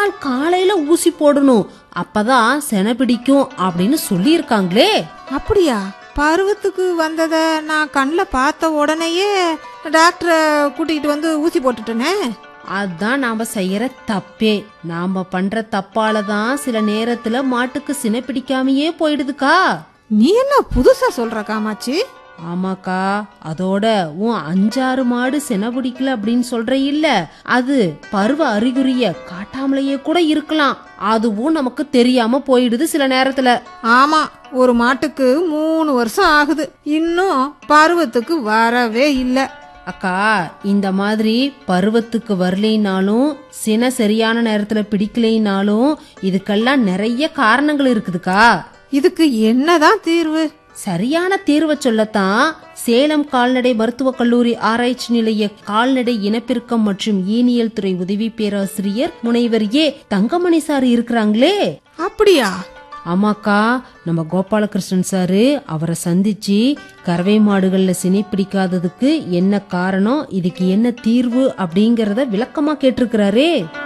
நாள் காலையில ஊசி போடணும் அப்பதான் செனை பிடிக்கும் அப்படின்னு சொல்லியிருக்காங்களே அப்படியா பருவத்துக்கு வந்ததை நான் கண்ணில் பார்த்த உடனேயே டாக்டரை கூட்டிகிட்டு வந்து ஊசி போட்டுட்டேனே அதான் நாம செய்யற தப்பே நாம பண்ற தப்பால தான் சில நேரத்துல மாட்டுக்கு சினை பிடிக்காமயே போயிடுதுக்கா நீ என்ன புதுசா சொல்ற காமாட்சி ஆமாக்கா அதோட உன் அஞ்சாறு மாடு செனை பிடிக்கல அப்படின்னு சொல்ற இல்ல அது பருவ அறிகுறிய காட்டாமலேயே கூட இருக்கலாம் அதுவும் நமக்கு தெரியாம போயிடுது சில நேரத்துல ஆமா ஒரு மாட்டுக்கு மூணு வருஷம் ஆகுது இன்னும் பருவத்துக்கு வரவே இல்லை அக்கா இந்த மாதிரி பருவத்துக்கு வரலைனாலும் சினை சரியான நேரத்துல பிடிக்கலைனாலும் இதுக்கெல்லாம் நிறைய காரணங்கள் இருக்குதுக்கா இதுக்கு என்னதான் தீர்வு சரியான தீர்வை சொல்லத்தான் சேலம் கால்நடை மருத்துவக் கல்லூரி ஆராய்ச்சி நிலைய கால்நடை இனப்பெருக்கம் மற்றும் ஈனியல் துறை உதவி பேராசிரியர் முனைவர் ஏ தங்கமணி சார் இருக்கிறாங்களே அப்படியா ஆமாக்கா நம்ம கோபாலகிருஷ்ணன் சாரு அவரை சந்திச்சு கறவை மாடுகள்ல சினை பிடிக்காததுக்கு என்ன காரணம் இதுக்கு என்ன தீர்வு அப்படிங்கறத விளக்கமா கேட்டிருக்கிறாரே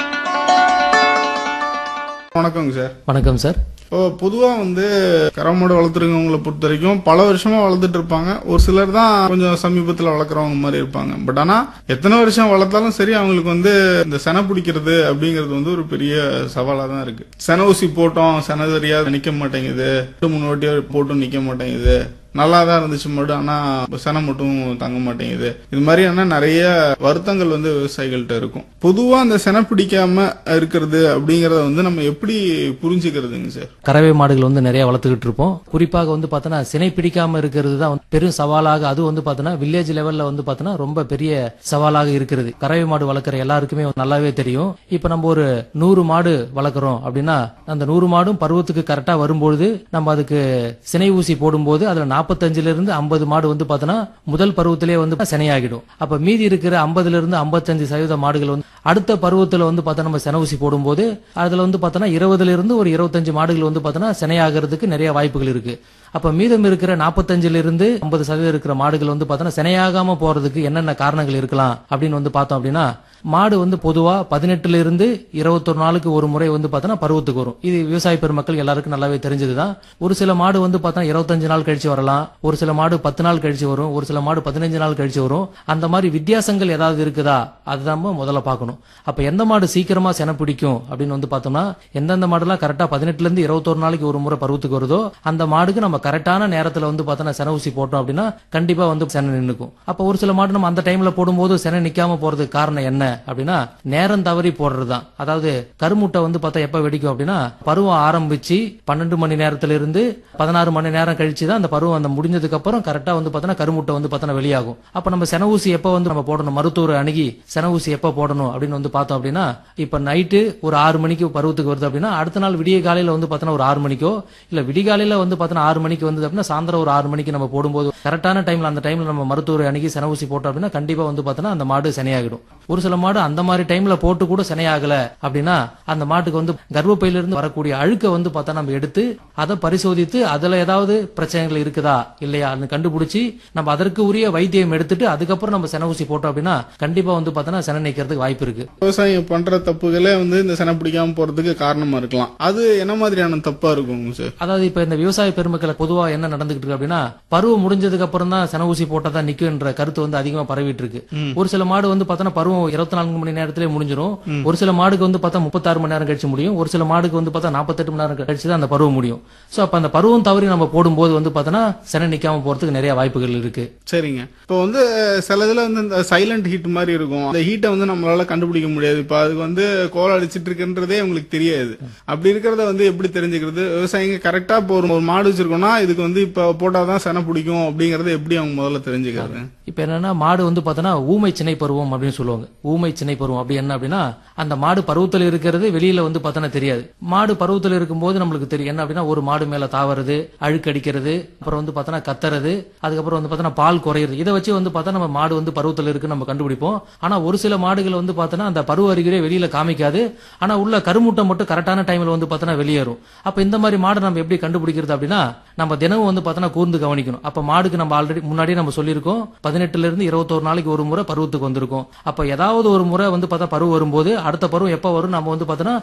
வணக்கங்க சார் வணக்கம் சார் இப்போ பொதுவா வந்து கரமாடு வளர்த்துருக்கவங்களை பொறுத்த வரைக்கும் பல வருஷமா வளர்த்துட்டு இருப்பாங்க ஒரு சிலர் தான் கொஞ்சம் சமீபத்துல வளர்க்குறவங்க மாதிரி இருப்பாங்க பட் ஆனா எத்தனை வருஷம் வளர்த்தாலும் சரி அவங்களுக்கு வந்து இந்த செனை பிடிக்கிறது அப்படிங்கிறது வந்து ஒரு பெரிய சவாலா தான் இருக்கு செனை ஊசி போட்டோம் செனை சரியா நிக்க மாட்டேங்குது ரெண்டு மூணு வாட்டி போட்டும் நிக்க மாட்டேங்குது நல்லா தான் இருந்துச்சு மட்டும் ஆனா செனை மட்டும் தங்க மாட்டேங்குது இது மாதிரியான நிறைய வருத்தங்கள் வந்து விவசாயிகள்கிட்ட இருக்கும் பொதுவா அந்த செனை பிடிக்காம இருக்கிறது அப்படிங்கறத வந்து நம்ம எப்படி புரிஞ்சுக்கிறதுங்க சார் கறவை மாடுகள் வந்து நிறைய வளர்த்துக்கிட்டு இருப்போம் குறிப்பாக வந்து பார்த்தோன்னா சினை பிடிக்காம இருக்கிறது தான் வந்து பெரும் சவாலாக அது வந்து பார்த்தோன்னா வில்லேஜ் லெவல்ல வந்து பார்த்தோன்னா ரொம்ப பெரிய சவாலாக இருக்கிறது கறவை மாடு வளர்க்குற எல்லாருக்குமே நல்லாவே தெரியும் இப்போ நம்ம ஒரு நூறு மாடு வளர்க்குறோம் அப்படின்னா அந்த நூறு மாடும் பருவத்துக்கு கரெக்டா வரும்பொழுது நம்ம அதுக்கு சினை ஊசி போடும்போது அதுல நாற்பத்தஞ்சுல இருந்து ஐம்பது மாடு வந்து பார்த்தோன்னா முதல் பருவத்திலே வந்து சினையாகிடும் அப்ப மீதி இருக்கிற ஐம்பதுல இருந்து ஐம்பத்தஞ்சு சதவீத மாடுகள் வந்து அடுத்த பருவத்துல வந்து பார்த்தா நம்ம செனை ஊசி போடும்போது அதுல வந்து பார்த்தோன்னா இருபதுல இருந்து ஒரு இருபத்தஞ்சு மாடுகள் வந்து பார்த்தோன்னா சினையாகிறதுக்கு நிறைய வாய்ப்புகள் இருக்கு அப்ப மீதம் இருக்கிற நாற்பத்தஞ்சுல இருந்து ஐம்பது சதவீதம் இருக்கிற மாடுகள் வந்து பார்த்தோன்னா சினையாகாம போறதுக்கு என்னென்ன காரணங்கள் இருக்கலாம் அப்படின்னு வந்து பார்த்தோம் அப்படின்னா மாடு வந்து பொதுவா பதினெட்டுல இருந்து இருபத்தொரு நாளுக்கு ஒரு முறை வந்து பார்த்தோன்னா பருவத்துக்கு வரும் இது விவசாய பெருமக்கள் எல்லாருக்கும் நல்லாவே தெரிஞ்சதுதான் ஒரு சில மாடு வந்து பார்த்தா இருபத்தஞ்சு நாள் கழிச்சு வரலாம் ஒரு சில மாடு பத்து நாள் கழிச்சு வரும் ஒரு சில மாடு பதினஞ்சு நாள் கழிச்சு வரும் அந்த மாதிரி வித்தியாசங்கள் ஏதாவது இருக்குதா அதுதான் நம்ம முதல்ல பார்க்கணும் அப்ப எந்த மாடு சீக்கிரமா செனை பிடிக்கும் அப்படின்னு வந்து பார்த்தோம்னா எந்தெந்த மாடுலாம் கரெக்டா பதினெட்டுல இருந்து இருபத்தொரு நாளைக்கு ஒரு முறை பருவத்துக்கு வருதோ அந்த மாடுக்கு நம்ம கரெக்டான நேரத்துல வந்து பார்த்தோன்னா செனை ஊசி போட்டோம் அப்படின்னா கண்டிப்பா வந்து செனை நின்னுக்கும் அப்ப ஒரு சில மாடு நம்ம அந்த டைம்ல போடும்போது செனை நிக்காம போறதுக்கு காரணம் என்ன அப்படின்னா நேரம் தவறி போடுறது தான் அதாவது கருமுட்டை வந்து பார்த்தா எப்ப வெடிக்கும் அப்படின்னா பருவம் ஆரம்பிச்சு பன்னெண்டு மணி நேரத்துல இருந்து பதினாறு மணி நேரம் கழிச்சு தான் அந்த பருவம் அந்த முடிஞ்சதுக்கு அப்புறம் கரெக்டா வந்து பார்த்தோன்னா கருமுட்டை வந்து பார்த்தோன்னா வெளியாகும் அப்ப நம்ம சென ஊசி எப்ப வந்து நம்ம போடணும் மருத்துவர் அணுகி சென ஊசி எப்ப போடணும் அப்படின்னு வந்து பார்த்தோம் அப்படின்னா இப்ப நைட்டு ஒரு ஆறு மணிக்கு பருவத்துக்கு வருது அப்படின்னா அடுத்த நாள் விடிய காலையில வந்து பார்த்தோன்னா ஒரு ஆறு மணிக்கோ இல்ல விடிகாலையில வந்து பார்த்தோன்னா ஆறு மணிக்கு வந்து அப்படின்னா சாயந்தரம் ஒரு ஆறு மணிக்கு நம்ம போடும்போது கரெக்டான டைம்ல அந்த டைம்ல நம்ம மருத்துவர் அணுகி சென ஊசி போட்டோம் அப்படின்னா கண்டிப்பா வந்து பார்த்தோன்னா அந்த மாடு சினையாகிடும் ஒரு சில மாடு அந்த மாதிரி டைம்ல போட்டு கூட சினையாகல அப்படின்னா அந்த மாட்டுக்கு வந்து கர்ப்பப்பையில இருந்து வரக்கூடிய அழுக்க வந்து பார்த்தா நம்ம எடுத்து அதை பரிசோதித்து அதுல ஏதாவது பிரச்சனைகள் இருக்குதா இல்லையா கண்டுபிடிச்சு நம்ம அதற்கு உரிய வைத்தியம் எடுத்துட்டு அதுக்கப்புறம் நம்ம சென ஊசி போட்டோம் அப்படின்னா கண்டிப்பா வந்து பார்த்தோன்னா செனை நிக்கிறதுக்கு வாய்ப்பு இருக்கு விவசாயம் பண்ற தப்புகளே வந்து இந்த செனை பிடிக்காம போறதுக்கு காரணமா இருக்கலாம் அது என்ன மாதிரியான தப்பா இருக்குங்க சார் அதாவது இப்ப இந்த விவசாய பெருமக்களை பொதுவா என்ன நடந்துகிட்டு இருக்கு அப்படின்னா பருவம் முடிஞ்சதுக்கு அப்புறம் தான் சென ஊசி போட்டா தான் நிக்கும்ன்ற கருத்து வந்து அதிகமா பரவிட்டு இருக்கு ஒரு சில மாடு வந்து பார்த்தோன்னா பருவம் இருபத்தி நான்கு மணி நேரத்திலே முடிஞ்சிடும் ஒரு சில மாடுக்கு வந்து பார்த்தா முப்பத்தாறு மணி நேரம் கழிச்சு முடியும் ஒரு சில மாடுக்கு வந்து பார்த்தா நாற்பத்தெட்டு மணி நேரம் கழிச்சு தான் அந்த பருவம் முடியும் சோ அப்ப அந்த பருவம் தவறி நம்ம போடும்போது வந்து பார்த்தோன்னா செனை நிக்காம போறதுக்கு நிறைய வாய்ப்புகள் இருக்கு சரிங்க இப்போ வந்து சில இதுல வந்து இந்த சைலண்ட் ஹீட் மாதிரி இருக்கும் அந்த ஹீட்டை வந்து நம்மளால கண்டுபிடிக்க முடியாது இப்போ அதுக்கு வந்து கோல் அடிச்சிட்டு இருக்குன்றதே உங்களுக்கு தெரியாது அப்படி இருக்கிறத வந்து எப்படி தெரிஞ்சுக்கிறது விவசாயிங்க கரெக்டா இப்போ ஒரு ஒரு மாடு வச்சிருக்கோம்னா இதுக்கு வந்து இப்போ போட்டாதான் செனை பிடிக்கும் அப்படிங்கறத எப்படி அவங்க முதல்ல தெரிஞ்சுக்கிறது இப்ப என்னன்னா மாடு வந்து பார்த்தோன்னா ஊமை சினை பருவம் அப்படின்னு சொல்லுவாங்க ஊமை சினை பருவம் அப்படி என்ன அப்படின்னா அந்த மாடு பருவத்தில் இருக்கிறது வெளியில வந்து பார்த்தோன்னா தெரியாது மாடு பருவத்தில் இருக்கும்போது நம்மளுக்கு தெரியும் என்ன அப்படின்னா ஒரு மாடு மேல தாவறது அழுக்கடிக்கிறது அப்புறம் வந்து பார்த்தோன்னா கத்துறது அதுக்கப்புறம் வந்து பார்த்தோன்னா பால் குறையிறது இதை வச்சு வந்து பார்த்தா நம்ம மாடு வந்து பருவத்தில் இருக்கு நம்ம கண்டுபிடிப்போம் ஆனா ஒரு சில மாடுகள் வந்து பார்த்தோன்னா அந்த பருவ அறிகுறியே வெளியில காமிக்காது ஆனா உள்ள கருமுட்டை மட்டும் கரெக்டான டைம்ல வந்து பார்த்தோன்னா வெளியேறும் அப்ப இந்த மாதிரி மாடு நம்ம எப்படி கண்டுபிடிக்கிறது அப்படின்னா நம்ம தினமும் வந்து பார்த்தோன்னா கூர்ந்து கவனிக்கணும் அப்ப மாடுக்கு நம்ம ஆல்ரெடி முன்னாடியே நம்ம சொல்லியிருக்கோம் பதினெட்டுல இருந்து இருபத்தோரு நாளைக்கு ஒரு முறை பருவத்துக்கு வந்திருக்கும் அப்ப ஏதாவது ஒரு முறை வந்து பார்த்தா பருவம் வரும்போது அடுத்த பருவம் எப்ப வரும் நம்ம வந்து பார்த்தோன்னா